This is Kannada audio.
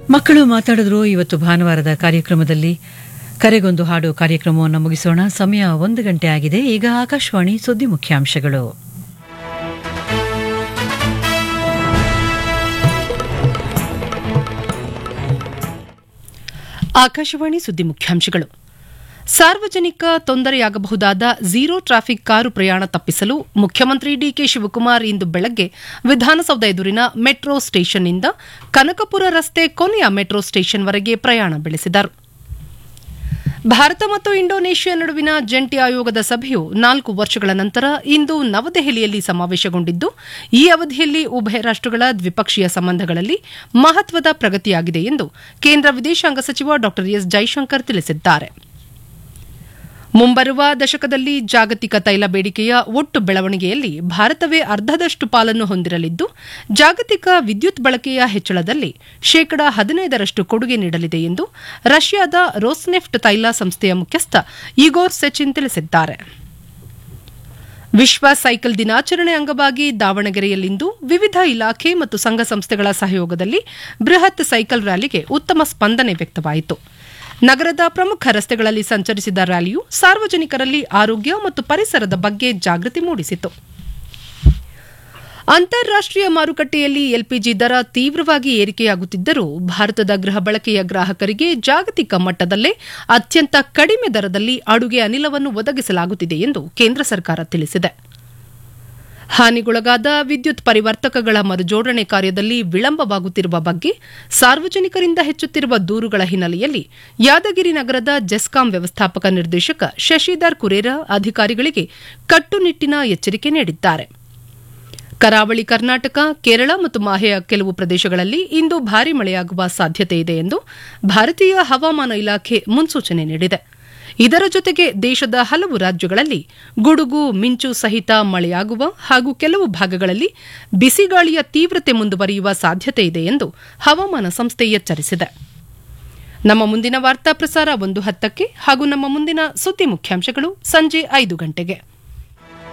ಮಕ್ಕಳು ಮಾತಾಡಿದ್ರು ಇವತ್ತು ಭಾನುವಾರದ ಕಾರ್ಯಕ್ರಮದಲ್ಲಿ ಕರೆಗೊಂದು ಹಾಡು ಕಾರ್ಯಕ್ರಮವನ್ನು ಮುಗಿಸೋಣ ಸಮಯ ಒಂದು ಗಂಟೆ ಆಗಿದೆ ಈಗ ಆಕಾಶವಾಣಿ ಸುದ್ದಿ ಮುಖ್ಯಾಂಶಗಳು ಆಕಾಶವಾಣಿ ಸುದ್ದಿ ಮುಖ್ಯಾಂಶಗಳು ಸಾರ್ವಜನಿಕ ತೊಂದರೆಯಾಗಬಹುದಾದ ಝೀರೋ ಟ್ರಾಫಿಕ್ ಕಾರು ಪ್ರಯಾಣ ತಪ್ಪಿಸಲು ಮುಖ್ಯಮಂತ್ರಿ ಡಿಕೆ ಶಿವಕುಮಾರ್ ಇಂದು ಬೆಳಗ್ಗೆ ವಿಧಾನಸೌಧ ಎದುರಿನ ಮೆಟ್ರೋ ಸ್ಟೇಷನ್ನಿಂದ ಕನಕಪುರ ರಸ್ತೆ ಕೊನೆಯ ಮೆಟ್ರೋ ಸ್ಟೇಷನ್ವರೆಗೆ ಪ್ರಯಾಣ ಬೆಳೆಸಿದರು ಭಾರತ ಮತ್ತು ಇಂಡೋನೇಷ್ಯಾ ನಡುವಿನ ಜಂಟಿ ಆಯೋಗದ ಸಭೆಯು ನಾಲ್ಕು ವರ್ಷಗಳ ನಂತರ ಇಂದು ನವದೆಹಲಿಯಲ್ಲಿ ಸಮಾವೇಶಗೊಂಡಿದ್ದು ಈ ಅವಧಿಯಲ್ಲಿ ಉಭಯ ರಾಷ್ಟಗಳ ದ್ವಿಪಕ್ಷೀಯ ಸಂಬಂಧಗಳಲ್ಲಿ ಮಹತ್ವದ ಪ್ರಗತಿಯಾಗಿದೆ ಎಂದು ಕೇಂದ್ರ ವಿದೇಶಾಂಗ ಸಚಿವ ಡಾ ಎಸ್ ಜೈಶಂಕರ್ ತಿಳಿಸಿದ್ದಾರೆ ಮುಂಬರುವ ದಶಕದಲ್ಲಿ ಜಾಗತಿಕ ತೈಲ ಬೇಡಿಕೆಯ ಒಟ್ಟು ಬೆಳವಣಿಗೆಯಲ್ಲಿ ಭಾರತವೇ ಅರ್ಧದಷ್ಟು ಪಾಲನ್ನು ಹೊಂದಿರಲಿದ್ದು ಜಾಗತಿಕ ವಿದ್ಯುತ್ ಬಳಕೆಯ ಹೆಚ್ಚಳದಲ್ಲಿ ಶೇಕಡಾ ಹದಿನೈದರಷ್ಟು ಕೊಡುಗೆ ನೀಡಲಿದೆ ಎಂದು ರಷ್ಯಾದ ರೋಸ್ನೆಫ್ಟ್ ತೈಲ ಸಂಸ್ಥೆಯ ಮುಖ್ಯಸ್ಥ ಇಗೋರ್ ಸೆಚಿನ್ ತಿಳಿಸಿದ್ದಾರೆ ವಿಶ್ವ ಸೈಕಲ್ ದಿನಾಚರಣೆ ಅಂಗವಾಗಿ ದಾವಣಗೆರೆಯಲ್ಲಿಂದು ವಿವಿಧ ಇಲಾಖೆ ಮತ್ತು ಸಂಘ ಸಂಸ್ಥೆಗಳ ಸಹಯೋಗದಲ್ಲಿ ಬೃಹತ್ ಸೈಕಲ್ ರ್ಯಾಲಿಗೆ ಉತ್ತಮ ಸ್ಪಂದನೆ ವ್ಯಕ್ತವಾಯಿತು ನಗರದ ಪ್ರಮುಖ ರಸ್ತೆಗಳಲ್ಲಿ ಸಂಚರಿಸಿದ ರ್ಯಾಲಿಯು ಸಾರ್ವಜನಿಕರಲ್ಲಿ ಆರೋಗ್ಯ ಮತ್ತು ಪರಿಸರದ ಬಗ್ಗೆ ಜಾಗೃತಿ ಮೂಡಿಸಿತು ಅಂತಾರಾಷ್ಟೀಯ ಮಾರುಕಟ್ಟೆಯಲ್ಲಿ ಎಲ್ಪಿಜಿ ದರ ತೀವ್ರವಾಗಿ ಏರಿಕೆಯಾಗುತ್ತಿದ್ದರೂ ಭಾರತದ ಗೃಹ ಬಳಕೆಯ ಗ್ರಾಹಕರಿಗೆ ಜಾಗತಿಕ ಮಟ್ಟದಲ್ಲೇ ಅತ್ಯಂತ ಕಡಿಮೆ ದರದಲ್ಲಿ ಅಡುಗೆ ಅನಿಲವನ್ನು ಒದಗಿಸಲಾಗುತ್ತಿದೆ ಎಂದು ಕೇಂದ್ರ ಸರ್ಕಾರ ತಿಳಿಸಿದೆ ಹಾನಿಗೊಳಗಾದ ವಿದ್ಯುತ್ ಪರಿವರ್ತಕಗಳ ಮರುಜೋಡಣೆ ಕಾರ್ಯದಲ್ಲಿ ವಿಳಂಬವಾಗುತ್ತಿರುವ ಬಗ್ಗೆ ಸಾರ್ವಜನಿಕರಿಂದ ಹೆಚ್ಚುತ್ತಿರುವ ದೂರುಗಳ ಹಿನ್ನೆಲೆಯಲ್ಲಿ ಯಾದಗಿರಿ ನಗರದ ಜೆಸ್ಕಾಂ ವ್ಯವಸ್ಥಾಪಕ ನಿರ್ದೇಶಕ ಶಶಿಧರ್ ಕುರೇರ ಅಧಿಕಾರಿಗಳಿಗೆ ಕಟ್ಟುನಿಟ್ಟಿನ ಎಚ್ಚರಿಕೆ ನೀಡಿದ್ದಾರೆ ಕರಾವಳಿ ಕರ್ನಾಟಕ ಕೇರಳ ಮತ್ತು ಮಾಹೆಯ ಕೆಲವು ಪ್ರದೇಶಗಳಲ್ಲಿ ಇಂದು ಭಾರೀ ಮಳೆಯಾಗುವ ಸಾಧ್ಯತೆ ಇದೆ ಎಂದು ಭಾರತೀಯ ಹವಾಮಾನ ಇಲಾಖೆ ಮುನ್ಸೂಚನೆ ನೀಡಿದೆ ಇದರ ಜೊತೆಗೆ ದೇಶದ ಹಲವು ರಾಜ್ಯಗಳಲ್ಲಿ ಗುಡುಗು ಮಿಂಚು ಸಹಿತ ಮಳೆಯಾಗುವ ಹಾಗೂ ಕೆಲವು ಭಾಗಗಳಲ್ಲಿ ಬಿಸಿಗಾಳಿಯ ತೀವ್ರತೆ ಮುಂದುವರಿಯುವ ಸಾಧ್ಯತೆ ಇದೆ ಎಂದು ಹವಾಮಾನ ಸಂಸ್ಥೆ ಎಚ್ಚರಿಸಿದೆ ನಮ್ಮ ಮುಂದಿನ ವಾರ್ತಾ ಪ್ರಸಾರ ಒಂದು ಹತ್ತಕ್ಕೆ ಹಾಗೂ ನಮ್ಮ ಮುಂದಿನ ಸುದ್ದಿ ಮುಖ್ಯಾಂಶಗಳು ಸಂಜೆ ಐದು ಗಂಟೆಗೆ